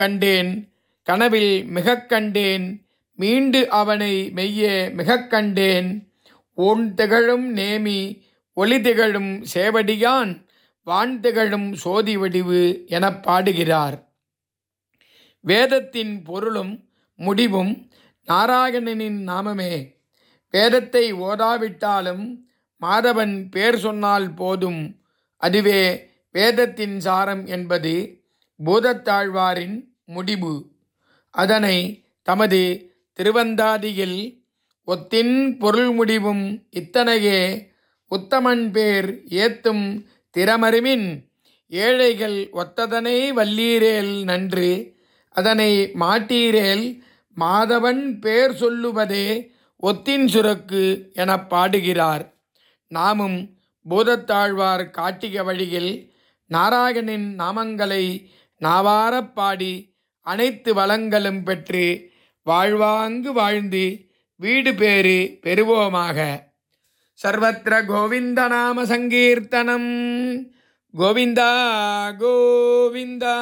கண்டேன் கனவில் மிகக் கண்டேன் மீண்டு அவனை மெய்யே மிகக் கண்டேன் ஓன் திகழும் நேமி ஒளி திகழும் சேவடியான் வான் திகழும் சோதி வடிவு எனப் பாடுகிறார் வேதத்தின் பொருளும் முடிவும் நாராயணனின் நாமமே வேதத்தை ஓதாவிட்டாலும் மாதவன் பேர் சொன்னால் போதும் அதுவே வேதத்தின் சாரம் என்பது பூதத்தாழ்வாரின் முடிவு அதனை தமது திருவந்தாதியில் ஒத்தின் பொருள் முடிவும் இத்தனையே உத்தமன் பேர் ஏத்தும் திறமறிமின் ஏழைகள் ஒத்ததனை வல்லீரேல் நன்று அதனை மாட்டீரேல் மாதவன் பேர் சொல்லுவதே ஒத்தின் சுரக்கு எனப் பாடுகிறார் நாமும் பூதத்தாழ்வார் காட்டிய வழியில் நாராயணின் நாமங்களை நாவாரப் பாடி அனைத்து வளங்களும் பெற்று வாழ்வாங்கு வாழ்ந்து வீடு பேறு பெறுவோமாக சர்வத்திர கோவிந்த நாம சங்கீர்த்தனம் கோவிந்தா கோவிந்தா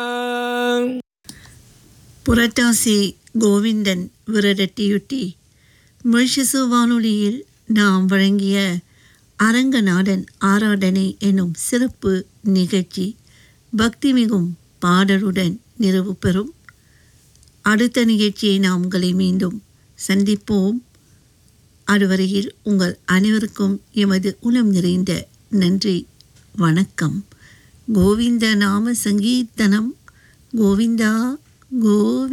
புரட்டாசி கோவிந்தன் விரடட்டியுட்டி மொழிசு வானொலியில் நாம் வழங்கிய அரங்கநாதன் ஆராதனை எனும் சிறப்பு நிகழ்ச்சி பக்தி மிகும் பாடலுடன் நிறைவு பெறும் அடுத்த நிகழ்ச்சியை நாம் உங்களை மீண்டும் சந்திப்போம் அதுவரையில் உங்கள் அனைவருக்கும் எமது உளம் நிறைந்த நன்றி வணக்கம் கோவிந்த நாம சங்கீர்த்தனம் கோவிந்தா கோவி